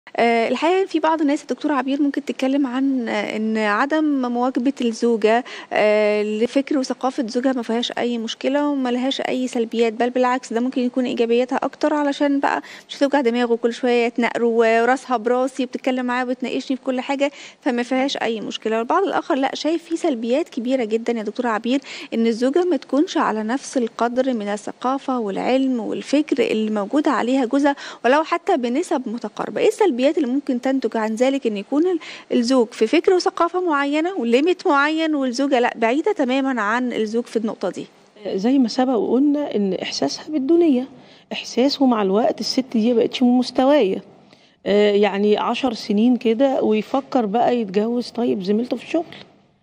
آآ الحقيقة في بعض الناس الدكتورة عبير ممكن تتكلم عن إن عدم مواكبة الزوجة آآ لفكر وثقافة زوجها ما فيهاش أي مشكلة وما لهاش أي سلبيات، بل بالعكس ده ممكن يكون إيجابياتها أكتر علشان بقى مش هتوجع دماغه كل شوية يتناقروا وراسها براسي وبتتكلم معايا وبتناقشني في كل حاجة، فما فيهاش أي مشكلة. والبعض الآخر لأ، شايف في سلبيات كبيرة جدًا يا دكتورة عبير إن الزوجة ما تكونش على نفس القدر من الثقافة والعلم والفكر اللي موجود عليها جوزها ولو حتى بنسب متقاربة. إيه السلبيات اللي ممكن تنتج عن ذلك إن يكون ال الزوج في فكر وثقافة معينة وlimit معين والزوجة لأ، بعيدة تمامًا عن الزوج في النقطة دي؟ زي ما سبق وقُلنا إن إحساسها بالدونية، إحساسه مع الوقت الست دي ما بقتش من مستوايا. آآ يعني 10 سنين كده ويفكّر بقى يتجوّز طيب زميلته في الشغل.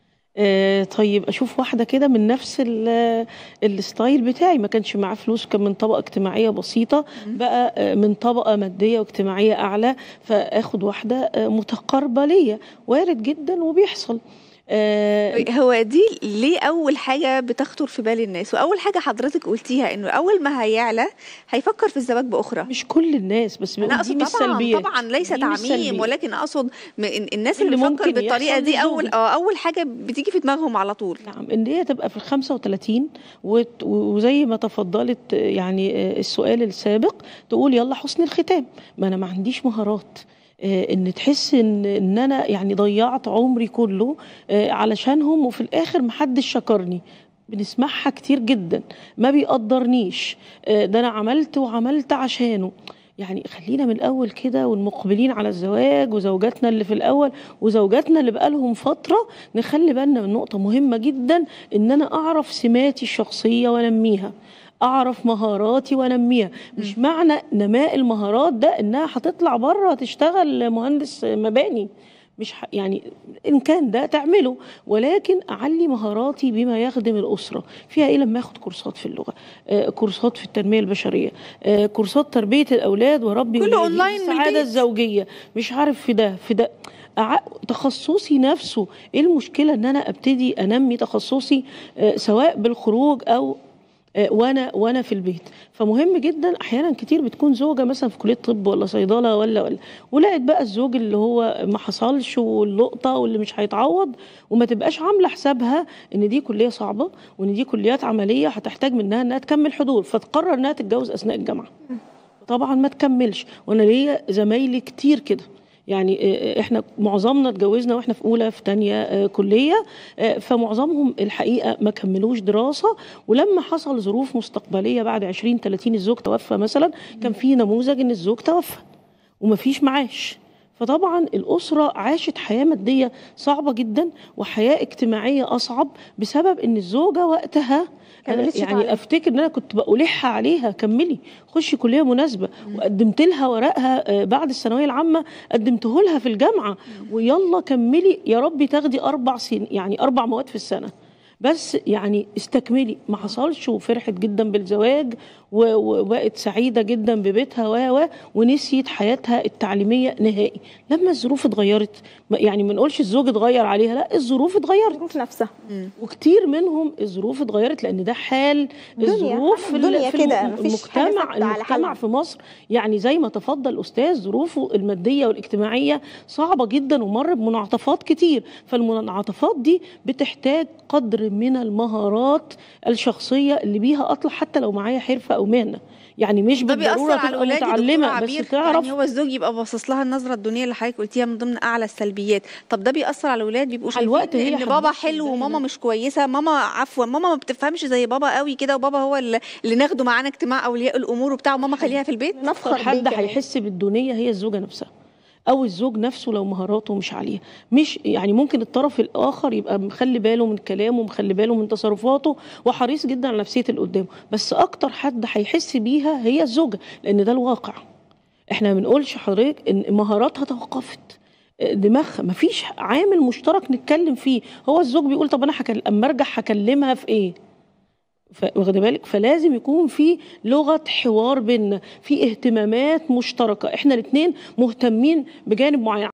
آآ طيب أشوف واحدة كده من نفس ال الstyle بتاعي، ما كانش معاه فلوس كان من طبقة اجتماعية بسيطة، إمم. بقى آآ من طبقة مادية واجتماعية أعلى، فآخُد واحدة آآ متقاربة ليّا، وارد جدًا وبيحصل. آآ هو دي ليه أول حاجة بتخطر في بال الناس، وأول حاجة حضرتِك قُلتيها إنه أول ما هيعلى هيفكّر في الزواج بأخرى. مش كل الناس، بس أنا باقول دي أقصد مش طبعًا، سلبيات، طبعًا ليس دي مش تعميم، سلبيات. ولكن أقصد م ال الناس اللي اللي بتفكّر ممكن بالطريقة يحصل دي أول للزوجة. آه، أول حاجة بتيجي في دماغهم على طول. نعم، إن هي تبقى في ال35 وت وزي ما تفضّلت يعني آآ السؤال السابق، تقول يالّا حُسن الختام، ما أنا ما عنديش مهارات. آآ إن تحس إن إن أنا يعني ضيّعت عمري كُلّه آآ علشانهم وفي الآخر ما حدّش شكرني. بنسمعها كتير جدًا، ما بيقدّرنيش، آآ ده أنا عملت وعملت عشانه. يعني خلّينا من الأول كده والمُقبلين على الزواج وزوجاتنا اللي في الأول وزوجاتنا اللي بقى لهم فترة، نخلّي بالنا من نقطة مهمة جدًا، إن أنا أعرف سماتي الشخصية وأنمّيها، أعرف مهاراتي وأنمّيها. مش إمم. معنى نماء المهارات ده إنها هتطلع برّه تشتغل مهندس مباني، مش ح يعني إن كان ده تعمله، ولكن أعلّي مهاراتي بما يخدم الأسرة. فيها إيه لمّا آخُد كورسات في اللغة، آآ كورسات في التنمية البشرية، آآ كورسات تربية الأولاد وأربّي كُلّه ولادي، أونلاين من السعادة البيت. الزوجية، مش عارف في ده، في ده. أع تخصُّصي نفسه، إيه المشكلة إن أنا أبتدي أنمّي تخصُّصي آآ سواء بالخروج أو آآ وأنا وأنا في البيت. فمهم جدًا أحيانًا كتير بتكون زوجة مثلًا في كلية طِب والّا صيدلة والّا، والّا، ولقت بقى الزوج اللي هو ما حصلش واللقطة واللي مش هيتعوّض وما تبقاش عاملة حسابها إن دي كُلّية صعبة وإن دي كُلّيات عملية هتحتاج منها إنها تكمّل حضور، فتقرّر إنها تتجوّز أثناء الجامعة. إمم. طبعًا ما تكمّلش، وأنا ليّا زمايلي كتير كده. يعني آآ إحنا معظمنا اتجوّزنا وإحنا في أولى، في تانية آآ كُلّية، آآ فمعظمهم الحقيقة ما كمّلوش دراسة، ولمّا حصل ظروف مستقبلية بعد 20، 30 الزوج توفّى مثلًا، كان إمم. في نموذج إن الزوج توفّى وما فيش معاش. فطبعًا الأسرة عاشت حياة مادية صعبة جدًا وحياة اجتماعية أصعب بسبب إن الزوجة وقتها أنا كمّلتش يعني تعليم. أفتكر إن أنا كنت بأُلِح عليها كمّلي، خُشّي كُلّية مناسبة، إمم. وقدّمت لها ورقها آآ بعد الثانوية العامة قدّمته لها في الجامعة، إمم. ويالّا كمّلي يا رب تاخدي 4 سن يعني 4 مواد في السنة. بس يعني استكملي، ما آه. حصلش وفرحت جدًا بالزواج و وبقت سعيدة جدًا ببيتها و، و، ونسيت حياتها التعليمية نهائي. لمّا الظروف اتغيّرت م يعني ما نقولش الزوج اتغيّر عليها، لأ الظروف اتغيّرت. الظروف نفسها. إمم. وكتير منهم الظروف اتغيّرت لإن ده حال دنيا، الظروف حال في ال الدنيا في الم كده، ما فيش حاجة المجتمع ثابتة على المجتمع حالها. في مصر يعني زي ما تفضّل الأستاذ ظروفه المادية والاجتماعية صعبة جدًا ومَر بمنعطفات كتير، فالمنعطفات دي بتحتاج قدر من المهارات الشخصية اللي بيها أطلع حتى لو معايا حرفة أو مهنة. يعني مش ده بالضرورة بيأثّر على تبقى الولاد يا دكتورة متعلمة بس عبير، تعرف يعني هو الزوج يبقى باصص لها النظرة الدونية اللي حضرتِك قُلتيها من ضمن أعلى السلبيات، طب ده بيأثّر على الولاد بيبقوا مع شايفين الوقت هي إن بابا هتبُص حلو لده وماما هنا. مش كويسة، ماما عفوًا ماما ما بتفهمش زي بابا أوي كده وبابا هو ال اللي ناخده معانا اجتماع أولياء الأمور وبتاع وماما أكتر خلّيها في البيت؟ أكتر نفخر بيه حد كمان. هيحس بالدونية هي الزوجة نفسها، أو الزوج نفسه لو مهاراته مش عالية. مش يعني ممكن الطرف الآخر يبقى مخلّي باله من كلامه ومخلّي باله من تصرفاته وحريص جدًا على نفسية اللي قدّامه، بس أكتر حد هيحس بيها هي الزوجة، لإن ده الواقع. إحنا ما بنقولش حضرتك إن مهاراتها توقّفت، آآ دماغها ما فيش عامل مشترك نتكلّم فيه، هو الزوج بيقول طب أنا هاكل أمّا أرجع هاكلّمها في إيه؟ ف واخدة بالِك؟ فلازم يكون في لغة حوار بيننا، في اهتمامات مشتركة، إحنا الاتنين مهتمين بجانب معيّن.